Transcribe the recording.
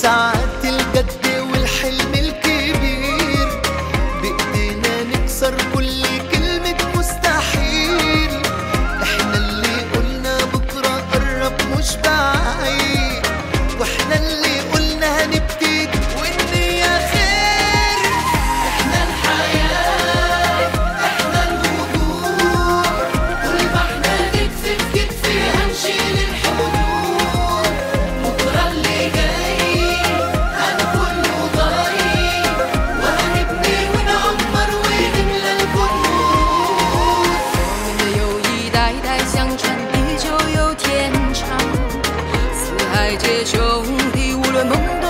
ساعات الجد والحلم الكبير بإيدينا نكسر كل كلمة مستحيل احنا اللي قلنا بكرة قرب مش بعيد واحنا اللي قلنا هنبتدي والنية خير احنا الحياة احنا الوجود طول ما احنا كتف في كتف هنشيل الحدود بكرة اللي جاي هنكون له ضايع وهنبني ونعمر ونملى الكون 我们的友谊代代相传，地久有天长，四海皆兄弟，无论梦。